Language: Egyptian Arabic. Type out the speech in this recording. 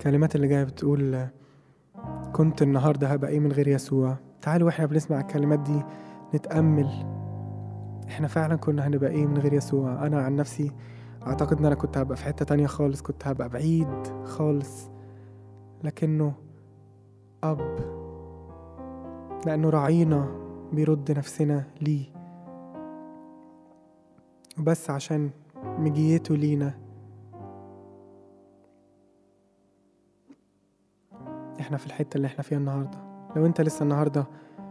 الكلمات اللي جاية بتقول كنت النهاردة هبقى ايه من غير يسوع تعالوا واحنا بنسمع الكلمات دي نتأمل احنا فعلا كنا هنبقى ايه من غير يسوع انا عن نفسي اعتقد ان انا كنت هبقى في حتة تانية خالص كنت هبقى بعيد خالص لكنه اب لانه راعينا بيرد نفسنا ليه وبس عشان مجيته لينا احنا في الحتة اللي احنا فيها النهاردة لو انت لسه النهاردة